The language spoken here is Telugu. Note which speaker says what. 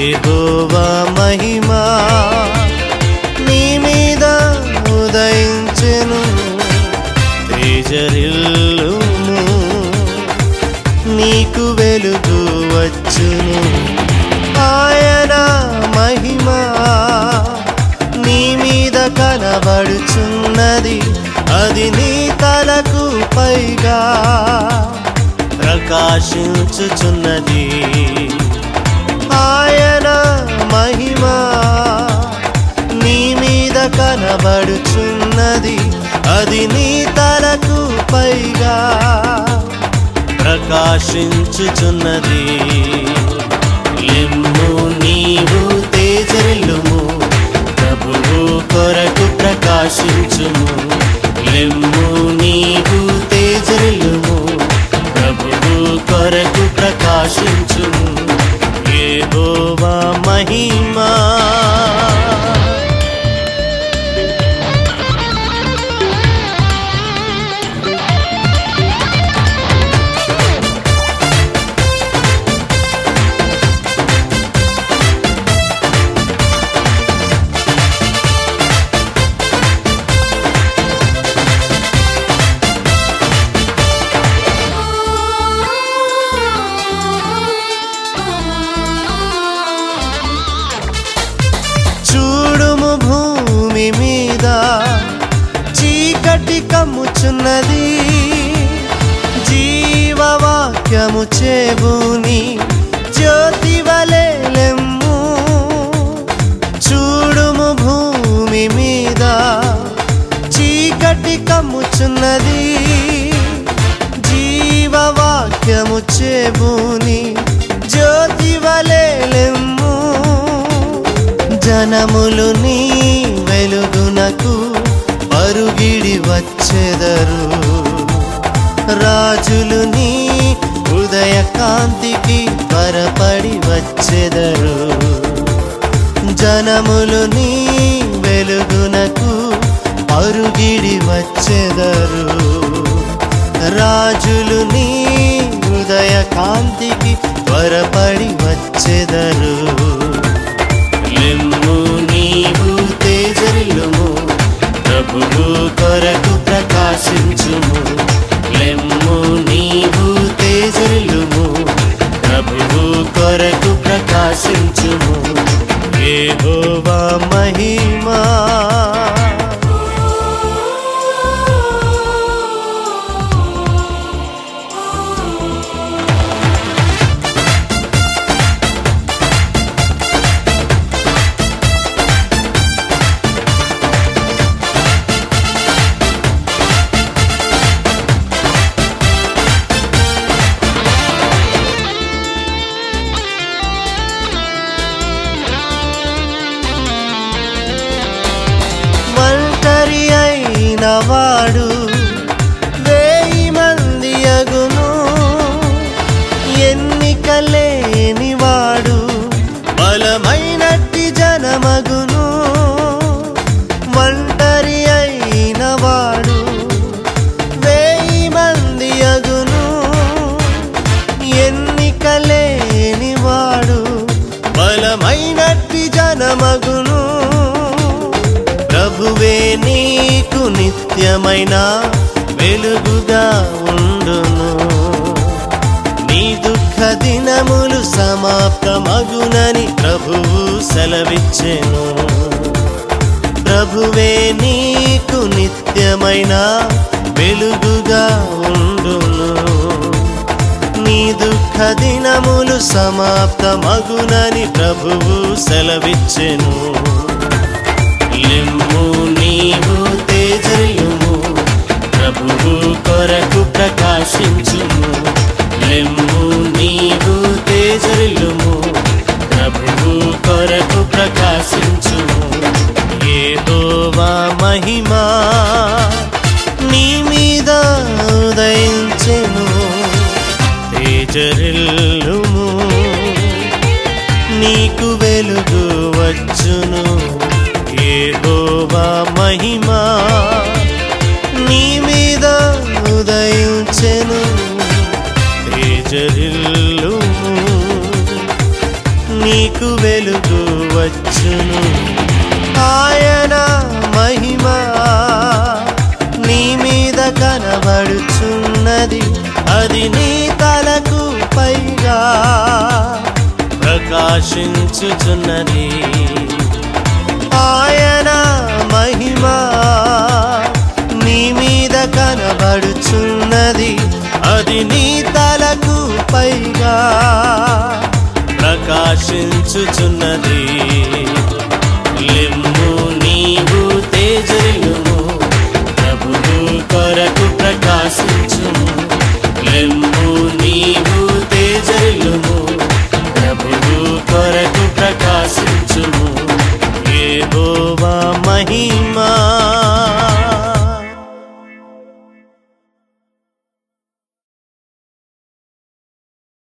Speaker 1: ఏహోవా మహిమా నీ మీద ఉదయించెను తేజరిల్లుము నీకు వెలుగు వచ్చును ఆయన మహిమా నీ మీద కనబడుచున్నది అది నీ తలకు పైగా ప్రకాశించుచున్నది ఆయన మహిమా నీ మీద కనబడుచున్నది అది నీ తలకు పైగా ప్రకాశించుచున్నది లెమ్ము నీవు తేజరిల్లుము ప్రభువు కొరకు ప్రకాశించుము లెమ్ము నీవు తేజరిల్లుము ప్రభువు కొరకు ప్రకాశించుము ఏహోవా మహిమా చూడుము భూమి మీద చీకటి కమ్ముచున్నది జీవవాక్యము చేబూని జ్యోతి వలెలెమ్ము చూడుము భూమి మీద చీకటి కమ్ముచున్నది జీవవాక్యము చేబూని జ్యోతి వలెలెమ్ము జనములు నీ వెలుగునకు పరుగిడి వచ్చెదరు రాజులు నీ ఉదయ కాంతికి త్వరపడి వచ్చెదరు జనములు నీ వెలుగునకు పరుగిడి వచ్చెదరు రాజులు నీ ఉదయ కాంతికి త్వరపడి వచ్చెదరు లెమ్ము నీవు తేజరిల్లుము ప్రభువు కొరకు ప్రకాశించుము లెమ్ము నీవు తేజరిల్లుము ప్రభువు కొరకు ప్రకాశించుము ఏహోవా మహిమా ఒంటరి అయిన వాడు వేయి మంది అగును ఎన్నిక లేని వాడు బలమైనట్టి జనమగును ఒంటరి అయిన వాడు వేయి మంది అగును ఎన్నిక లేని వాడు బలమైనట్టి జనమగును ప్రభువే నీకు నిత్యమైన వెలుగుగా ఉండును నీ దుఃఖ దినములు సమాప్తమగునని ప్రభువు సెలవిచ్చెను ప్రభువే నీకు నిత్యమైన వెలుగుగా ఉండును నీ దుఃఖ దినములు సమాప్తమగునని ప్రభువు సెలవిచ్చెను లెమ్ము నీవు తేజరిల్లుము ప్రభువు కొరకు ప్రకాశించుము లెమ్ము నీవు తేజరిల్లుము ప్రభువు కొరకు ప్రకాశించుము ఏదోవా మహిమా నీ మీద ఉదయించెను తేజరిల్లుము నీకు వెలుగు వచ్చును ఏహోవా మహిమా నీ మీద ఉదయించెను తేజరిల్లుము నీకు వెలుగు వచ్చును ఆయన మహిమ నీ మీద కనబడుచున్నది అది నీ తలకు పైగా ప్రకాశించుచున్నది ఆయన మహిమ నీ మీద కనబడుచున్నది అది నీ తలకు పైగా ప్రకాశించుచున్నది లెమ్ము నీవు తేజరిల్లుము ప్రభువు కొరకు ప్రకాశించుము లెమ్ము నీవు తేజరిల్లుము ప్రభువు కొరకు ప్రకాశించుము ఏహోవా మహిమ